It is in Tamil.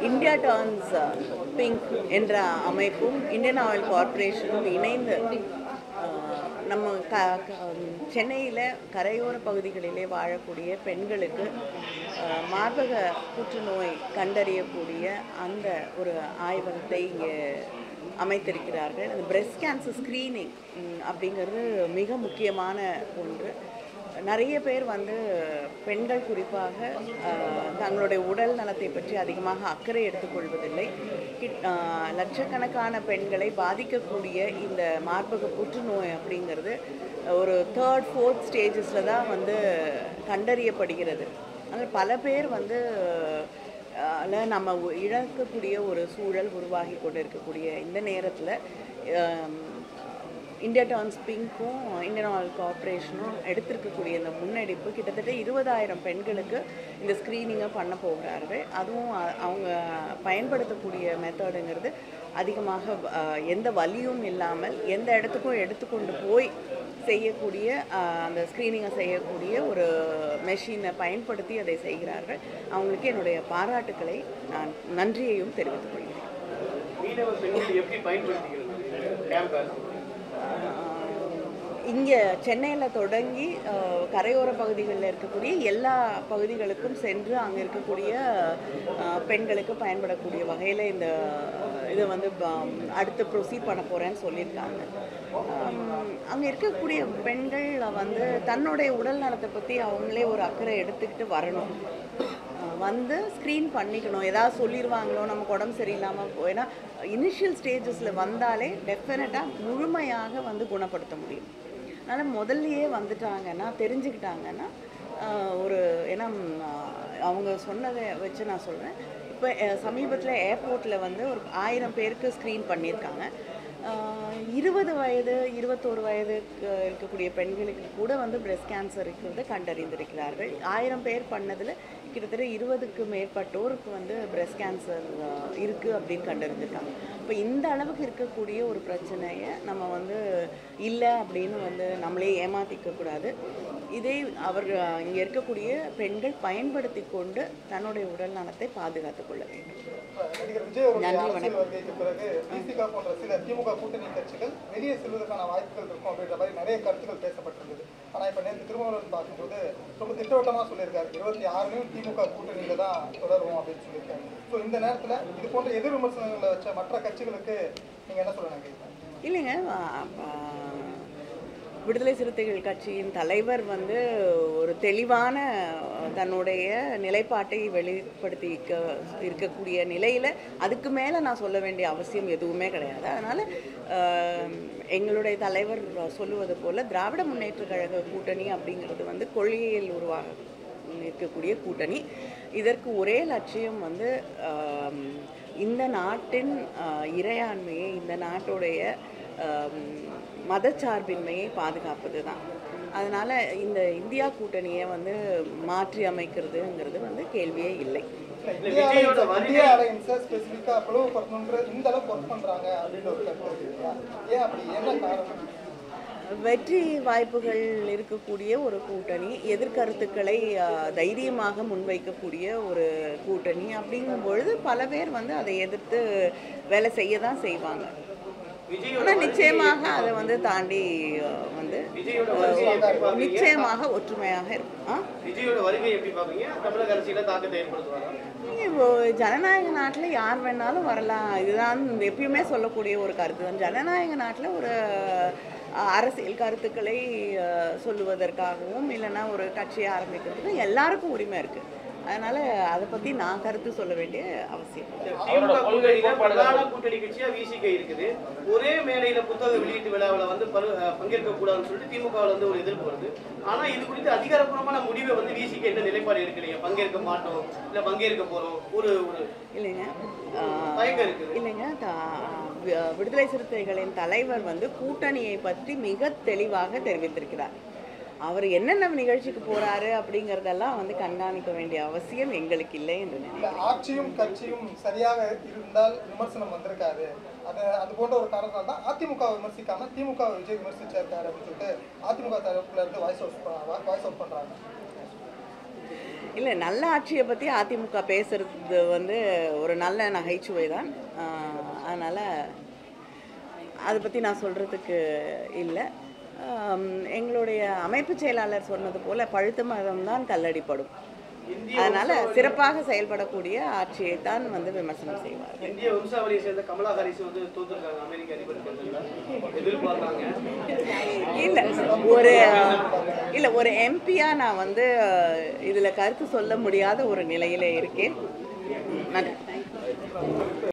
இந்தியா டர்ன்ஸ் பிங்க் என்ற அமைப்பும் இந்தியன் ஆயில் கார்ப்பரேஷனும் இணைந்து அஹ், நம்ம க சென்னையில் கரையோர பகுதிகளிலே வாழக்கூடிய பெண்களுக்கு அஹ், மார்பக புற்றுநோய் கண்டறியக்கூடிய அந்த ஒரு ஆய்வகத்தை இங்கே அமைத்திருக்கிறார்கள் அந்த பிரெஸ்ட் கேன்சர் ஸ்க்ரீனிங் அப்படிங்கிறது மிக முக்கியமான ஒன்று நிறைய பேர் வந்து பெண்கள் குறிப்பாக அஹ், தங்களுடைய உடல் நலத்தை பற்றி அதிகமாக அக்கறை எடுத்துக்கொள்வதில்லை கிட்- அஹ், லட்சக்கணக்கான பெண்களை பாதிக்கக்கூடிய இந்த மார்பக புற்றுநோய் அப்படிங்கிறது ஒரு தேர்ட் ஃபோர்த் ஸ்டேஜஸில் தான் வந்து கண்டறியப்படுகிறது அதனால் பல பேர் வந்து அல நம்ம உ- இழக்கக்கூடிய ஒரு சூழல் உருவாகி கொண்டு இருக்கக்கூடிய இந்த நேரத்தில் இந்தியா டர்ன்ஸ் பிங்க்கும் இந்தியன் ஆயில் கார்ப்பரேஷனும் எடுத்திருக்கக்கூடிய இந்த முன்னெடுப்பு கிட்டத்தட்ட இருபதாயிரம் பெண்களுக்கு இந்த ஸ்க்ரீனிங்கை பண்ண போகிறார்கள் அதுவும் அ- அவங்க பயன்படுத்தக்கூடிய மெத்தடுங்கிறது அதிகமாக அஹ், எந்த வலியும் இல்லாமல் எந்த இடத்துக்கும் எடுத்துக்கொண்டு போய் செய்யக்கூடிய அஹ், அந்த ஸ்க்ரீனிங்கை செய்யக்கூடிய ஒரு மெஷினை பயன்படுத்தி அதை செய்கிறார்கள் அவங்களுக்கு என்னுடைய பாராட்டுக்களை நான் நன்றியையும் தெரிவித்துக் கொள்கிறேன் மீனவ பெண்கள் எப்படி பயன்படுத்திக்கிறது கேம்பை இங்கே சென்னையில் தொடங்கி அஹ், கரையோர பகுதிகளில் இருக்கக்கூடிய எல்லா பகுதிகளுக்கும் சென்று அங்கே இருக்கக்கூடிய அஹ், பெண்களுக்கு பயன்படக்கூடிய வகையில் இந்த இதை வந்து ப- அடுத்து ப்ரொசீட் பண்ண போகிறேன்னு சொல்லியிருக்காங்க அங்கே இருக்கக்கூடிய பெண்கள் வந்து தன்னுடைய உடல் நலத்தை பற்றி அவங்களே ஒரு அக்கறை எடுத்துக்கிட்டு வரணும் அஹ் வந்து ஸ்க்ரீன் பண்ணிக்கணும் ஏதாவது சொல்லிடுவாங்களோ நமக்கு உடம்பு சரியில்லாமல் போ ஏன்னா இனிஷியல் ஸ்டேஜஸில் வந்தாலே டெஃபினட்டாக முழுமையாக வந்து குணப்படுத்த முடியும் அதனால் முதல்லையே வந்துட்டாங்கன்னா தெரிஞ்சுக்கிட்டாங்கன்னா ஆஹ் ஒரு ஏன்னா ம், ஆஹ் அவங்க சொன்னதை வச்சு நான் சொல்கிறேன் இப்போ சமீபத்தில் ஏர்போர்ட்டில் வந்து ஒரு ஆயிரம் பேருக்கு ஸ்க்ரீன் பண்ணியிருக்காங்க ஆஹ் இருபது வயது இருபத்தோரு வயதுக்கு இருக்கக்கூடிய பெண்களுக்கு கூட வந்து பிரஸ்ட் கேன்சர் இருக்கிறது கண்டறிந்திருக்கிறார்கள் ஆயிரம் பேர் பண்ணதில் கிட்டத்தட்ட இருபதுக்கு மேற்பட்டோருக்கு வந்து பிரஸ்ட் கேன்சர் இருக்குது அப்படின்னு கண்டறிஞ்சிருக்காங்க இப்போ இந்த அளவுக்கு இருக்கக்கூடிய ஒரு பிரச்சனையை நம்ம வந்து இல்லை அப்படின்னு வந்து நம்மளே ஏமாத்திக்க கூடாது இதை அவர் இங்கே இருக்கக்கூடிய பெண்கள் பயன்படுத்தி கொண்டு தன்னுடைய உடல் நலத்தை பாதுகாத்துக் கொள்ள வேண்டும் நடிகர் விஜய் அவருடைய நன்றி, அரசியல் வணக்கம். வருகைக்கு பிறகு திமுக போன்ற சில திமுக கூட்டணி கட்சிகள் வெளியே செல்வதற்கான வாய்ப்புகள் இருக்கும் அப்படின்ற மாதிரி நிறைய கருத்துக்கள் பேசப்பட்டிருந்தது ஆனா இப்ப நேற்று திருமாவளவன் பார்க்கும்போது ரொம்ப திட்டவட்டமா சொல்லியிருக்காரு இருபத்தி ஆறுலையும் திமுக கூட்டணியில தான் தொடருவோம் அப்படின்னு சொல்லியிருக்காரு ஸோ இந்த நேரத்துல இது போன்ற எதிர் விமர்சனங்களை வச்ச மற்ற கட்சிகளுக்கு நீங்க என்ன சொல்ல நினைக்கிறீங்க இல்லைங்க ஆ, ஆ, விடுதலை சிறுத்தைகள் கட்சியின் தலைவர் வந்து ஒரு தெளிவான தன்னுடைய நிலைப்பாட்டை வெளிப்படுத்தி இருக்க- இருக்கக்கூடிய நிலையில் அதுக்கு மேலே நான் சொல்ல வேண்டிய அவசியம் எதுவுமே கிடையாது அதனால் எங்களுடைய தலைவர் சொல்லுவது போல் திராவிட முன்னேற்றக் கழக கூட்டணி அப்படிங்கிறது வந்து கொள்கையில் உருவாக இருக்கக்கூடிய கூட்டணி இதற்கு ஒரே லட்சியம் வந்து ஆம், இந்த நாட்டின் ஆ, இறையாண்மையை இந்த நாட்டுடைய ஆம், மதச்சார்பின்மையை பாதுகாப்பது தான் அதனால் இந்த இந்தியா கூட்டணியை வந்து மாற்றி அமைக்கிறதுங்கிறது வந்து கேள்வியே இல்லை இந்தியா விஜயோட அலைன்ஸ் வருகை- இந்தியா அலைன்ஸை ஸ்பெசிஃபிக்காக பிளவுபடுத்தணுன்ற இந்த அளவுக்கு ஒர்க் பண்றாங்க அப்படின்ற ஒரு கருத்து இருக்கு இல்லையா ஏன் அப்படி என்ன காரணம் வெற்றி வாய்ப்புகள் இருக்கக்கூடிய ஒரு கூட்டணி எதிர்கருத்துக்களை ஆ, தைரியமாக முன்வைக்கக்கூடிய ஒரு கூட்டணி அப்படிங்கும் பொழுது பல பேர் வந்து அதை எதிர்த்து வேலை செய்ய தான் செய்வாங்க விஜயோட ஆனால் நிச்சயமாக அதை வந்து தாண்டி ஆ, வந்து விஜயோட வருகையை எப்படி ஆ, பாக்குறீங்க நிச்சயமாக ஒற்றுமையாக இருக்கும் ஆ விஜயோட வருகை எப்படி பாக்குறீங்க தமிழக அரசியல தாக்கத்தை ஏற்படுத்துவாரா இப்போ ஜனநாயக நாட்டில் யார் வேணாலும் வரலாம் இதுதான் எப்பயுமே சொல்லக்கூடிய ஒரு கருத்து தான் ஜனநாயக நாட்டில் ஒரு அஹ், அரசியல் கருத்துக்களை அஹ், சொல்லுவதற்காகவும் இல்லைன்னா ஒரு கட்சியை ஆரம்பிக்கிறதுக்கும் எல்லாருக்கும் உரிமை இருக்குது அதனால் அதை பற்றி நான் கருத்து சொல்ல வேண்டிய அவசியம் இல்லை. திமுக கூட்டணியில பிரதான கூட்டணி கட்சியா விசிக இருக்குது ஒரே மேடையில புத்தக வெளியீட்டு விழாவில் வந்து பரு பங்கேற்க கூடாதுன்னு சொல்லிட்டு திமுக வந்து ஒரு எதிர்ப்பு வருது ஆனா இது குறித்து அதிகாரப்பூர்வமான முடிவை வந்து விசிக என்ன நிலைப்பாடு எடுக்கலைங்க பங்கேற்க மாட்டோம் இல்ல பங்கேற்க போறோம் ஒரு ஒரு இல்லைங்க அஹ், தயக்கம் இருக்குது இல்லைங்க த- வி- விடுதலை சிறுத்தைகளின் தலைவர் வந்து கூட்டணியை பற்றி மிக தெளிவாக தெரிவித்திருக்கிறார் அவர் என்னென்ன நிகழ்ச்சிக்கு போறாரு அப்படிங்கிறதெல்லாம் வந்து கண்காணிக்க வேண்டிய அவசியம் எங்களுக்கு இல்லை என்று நினைக்கிறேன் இந்த ஆட்சியும் கட்சியும் சரியாக இருந்தால் விமர்சனம் வந்திருக்காது அது அது போன்ற ஒரு காரணத்தால் தான் அதிமுக விமர்சிக்காம திமுக விஜய் விமர்சிச்சிருக்காரு அப்படின்னு சொல்லிட்டு அதிமுக தரப்புல இருந்து வாய்ஸ் அவுட் வாய்ஸ் அவுட் பண்றாங்க இல்லை நல்ல ஆட்சியை பற்றி அதிமுக பேசுறது வந்து ஒரு நல்ல நகைச்சுவை தான் அதனால் அதை பற்றி நான் சொல்கிறதுக்கு இல்லை ஆம், எங்களுடைய அமைப்பு செயலாளர் சொன்னது போல் பழுத்த மரம் தான் கல்லடிப்படும் அதனால் சிறப்பாக செயல்படக்கூடிய ஆட்சியை தான் வந்து விமர்சனம் செய்வார் இந்திய வம்சாவளியை சேர்ந்த கமலா ஹாரிஸ் வந்து தோத்துருக்காங்க அமெரிக்க அதிபர் தேர்தலில் எதிர்பார்த்தாங்க இல்லை ஒரு இல்லை ஒரு எம்பியாக நான் வந்து இதில் கருத்து சொல்ல முடியாத ஒரு நிலையில இருக்கேன் நன்றி